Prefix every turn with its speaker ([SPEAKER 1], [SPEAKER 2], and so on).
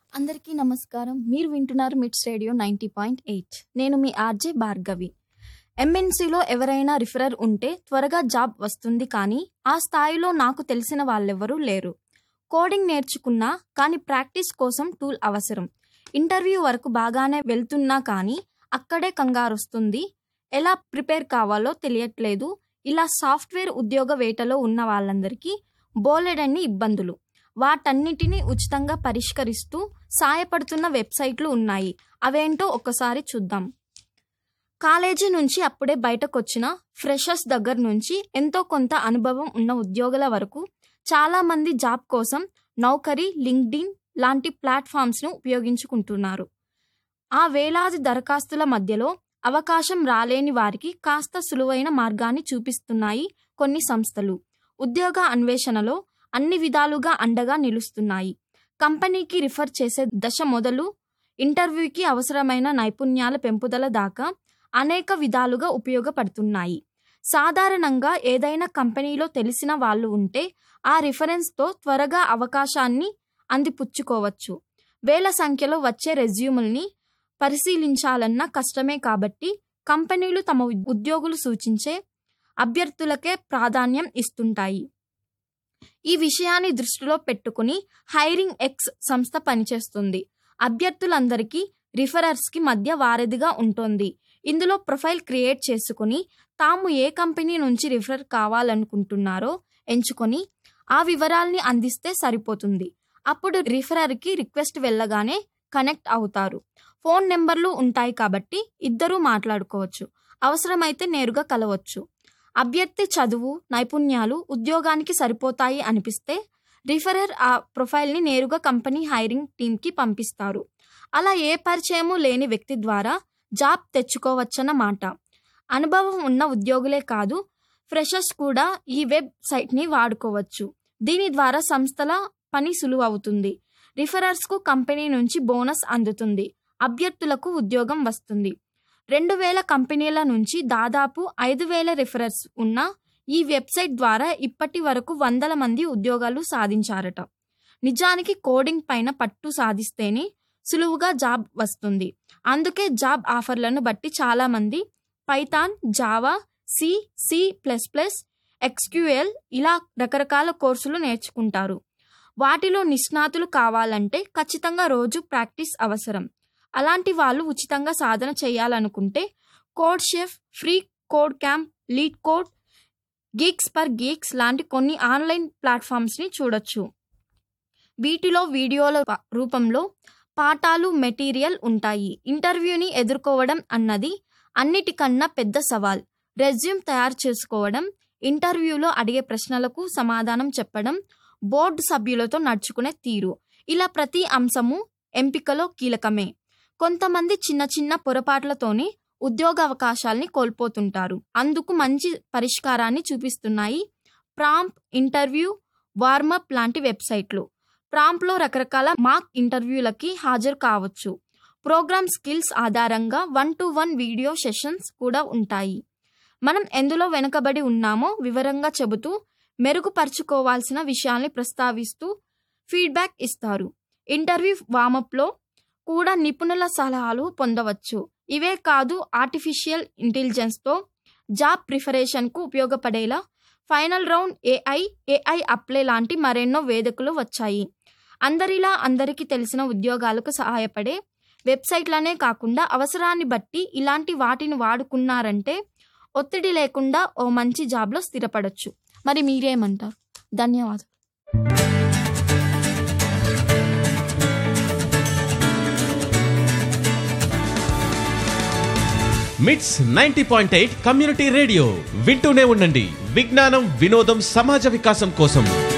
[SPEAKER 1] అందరికీ నమస్కారం మీరు వింటున్నారు మిట్స్ రేడియో నైంటీ పాయింట్ ఎయిట్ నేను మీ ఆర్జే భార్గవి ఎంఎన్సీలో ఎవరైనా రిఫరర్ ఉంటే త్వరగా జాబ్ వస్తుంది కానీ ఆ స్థాయిలో నాకు తెలిసిన వాళ్ళెవరూ లేరు కోడింగ్ నేర్చుకున్నా కానీ ప్రాక్టీస్ కోసం టూల్ అవసరం ఇంటర్వ్యూ వరకు బాగానే వెళ్తున్నా కానీ అక్కడే కంగారొస్తుంది ఎలా ప్రిపేర్ కావాలో తెలియట్లేదు ఇలా సాఫ్ట్వేర్ ఉద్యోగ వేటలో ఉన్న వాళ్ళందరికీ బోలెడన్ని ఇబ్బందులు వాటన్నిటిని ఉచితంగా పరిష్కరిస్తూ సాయపడుతున్న వెబ్సైట్లు ఉన్నాయి అవేంటో ఒక్కసారి చూద్దాం కాలేజీ నుంచి అప్పుడే బయటకొచ్చిన ఫ్రెషర్స్ దగ్గర నుంచి ఎంతో కొంత అనుభవం ఉన్న ఉద్యోగుల వరకు చాలామంది జాబ్ కోసం నౌకరీ లింక్డ్ఇన్ లాంటి ప్లాట్ఫామ్స్ను ఉపయోగించుకుంటున్నారు ఆ వేలాది దరఖాస్తుల మధ్యలో అవకాశం రాలేని వారికి కాస్త సులువైన మార్గాన్ని చూపిస్తున్నాయి కొన్ని సంస్థలు ఉద్యోగ అన్వేషణలో అన్ని విధాలుగా అండగా నిలుస్తున్నాయి కంపెనీకి రిఫర్ చేసే దశ మొదలు ఇంటర్వ్యూకి అవసరమైన నైపుణ్యాల పెంపుదల దాకా అనేక విధాలుగా ఉపయోగపడుతున్నాయి సాధారణంగా ఏదైనా కంపెనీలో తెలిసిన వాళ్ళు ఉంటే ఆ రిఫరెన్స్తో త్వరగా అవకాశాన్ని అందిపుచ్చుకోవచ్చు వేల సంఖ్యలో వచ్చే రెజ్యూముల్ని పరిశీలించాలన్నా కష్టమే కాబట్టి కంపెనీలు తమ ఉద్యోగులు సూచించే అభ్యర్థులకే ప్రాధాన్యం ఇస్తుంటాయి ఈ విషయాన్ని దృష్టిలో పెట్టుకుని హైరింగ్ ఎక్స్ సంస్థ పనిచేస్తుంది అభ్యర్థులందరికీ రిఫరర్స్కి మధ్య వారధిగా ఉంటుంది ఇందులో ప్రొఫైల్ క్రియేట్ చేసుకుని తాము ఏ కంపెనీ నుంచి రిఫర్ కావాలనుకుంటున్నారో ఎంచుకొని ఆ వివరాల్ని అందిస్తే సరిపోతుంది అప్పుడు రిఫరర్కి రిక్వెస్ట్ వెళ్ళగానే కనెక్ట్ అవుతారు ఫోన్ నెంబర్లు ఉంటాయి కాబట్టి ఇద్దరూ మాట్లాడుకోవచ్చు అవసరమైతే నేరుగా కలవచ్చు అభ్యర్థి చదువు నైపుణ్యాలు ఉద్యోగానికి సరిపోతాయి అనిపిస్తే రిఫరర్ ఆ ప్రొఫైల్ని నేరుగా కంపెనీ హైరింగ్ టీంకి పంపిస్తారు అలా ఏ పరిచయము లేని వ్యక్తి ద్వారా జాబ్ తెచ్చుకోవచ్చన్నమాట అనుభవం ఉన్న ఉద్యోగులే కాదు ఫ్రెషర్స్ కూడా ఈ వెబ్ సైట్ని వాడుకోవచ్చు దీని ద్వారా సంస్థల పని సులువు అవుతుంది రిఫరర్స్కు కంపెనీ నుంచి బోనస్ అందుతుంది అభ్యర్థులకు ఉద్యోగం వస్తుంది రెండు వేల కంపెనీల నుంచి దాదాపు ఐదు వేల రిఫరర్స్ ఉన్న ఈ వెబ్సైట్ ద్వారా ఇప్పటి వరకు వందల మంది ఉద్యోగాలు సాధించారట నిజానికి కోడింగ్ పైన పట్టు సాధిస్తేనే సులువుగా జాబ్ వస్తుంది అందుకే జాబ్ ఆఫర్లను బట్టి చాలామంది Python Java C C plus plus SQL ఇలా రకరకాల కోర్సులు నేర్చుకుంటారు వాటిలో నిష్ణాతులు కావాలంటే ఖచ్చితంగా రోజు ప్రాక్టీస్ అవసరం అలాంటి వాళ్ళు ఉచితంగా సాధన చేయాలనుకుంటే code chef free code camp lead code geeks for geeks లాంటి కొన్ని ఆన్లైన్ ప్లాట్ఫామ్స్ని చూడొచ్చు వీటిలో వీడియోల రూపంలో పాఠాలు మెటీరియల్ ఉంటాయి ఇంటర్వ్యూని ఎదుర్కోవడం అన్నది అన్నిటికన్నా పెద్ద సవాల్ రెజ్యూమ్ తయారు చేసుకోవడం ఇంటర్వ్యూలో అడిగే ప్రశ్నలకు సమాధానం చెప్పడం బోర్డు సభ్యులతో నడుచుకునే తీరు ఇలా ప్రతి అంశము ఎంపికలో కీలకమే కొంతమంది చిన్న చిన్న పొరపాట్లతోనే ఉద్యోగ అవకాశాల్ని కోల్పోతుంటారు అందుకు మంచి పరిష్కారాన్ని చూపిస్తున్నాయి ప్రాంప్ ఇంటర్వ్యూ వార్మప్ లాంటి వెబ్సైట్లు ప్రాంప్లో రకరకాల మాక్ ఇంటర్వ్యూలకి హాజరు కావచ్చు ప్రోగ్రామ్ స్కిల్స్ ఆధారంగా one to one video sessions కూడా ఉంటాయి మనం ఎందులో వెనుకబడి ఉన్నామో వివరంగా చెబుతూ మెరుగుపరుచుకోవాల్సిన విషయాల్ని ప్రస్తావిస్తూ ఫీడ్బ్యాక్ ఇస్తారు ఇంటర్వ్యూ వామప్లో కూడా నిపుణుల సలహాలు పొందవచ్చు ఇవే కాదు ఆర్టిఫిషియల్ ఇంటెలిజెన్స్తో జాబ్ ప్రిఫరేషన్కు ఉపయోగపడేలా final round AI AI apply లాంటి మరెన్నో వేదికలు వచ్చాయి అందరిలా అందరికీ తెలిసిన ఉద్యోగాలకు సహాయపడే వెబ్సైట్లనే కాకుండా అవసరాన్ని బట్టి ఇలాంటి వాటిని వాడుకున్నారంటే ఒత్తిడి లేకుండా ఓ మంచి జాబ్లో స్థిరపడొచ్చు మరి మీరేమంటారు ధన్యవాదాలు
[SPEAKER 2] MITS ninety point eight community radio వింటూనే ఉండండి విజ్ఞానం వినోదం సమాజ వికాసం కోసం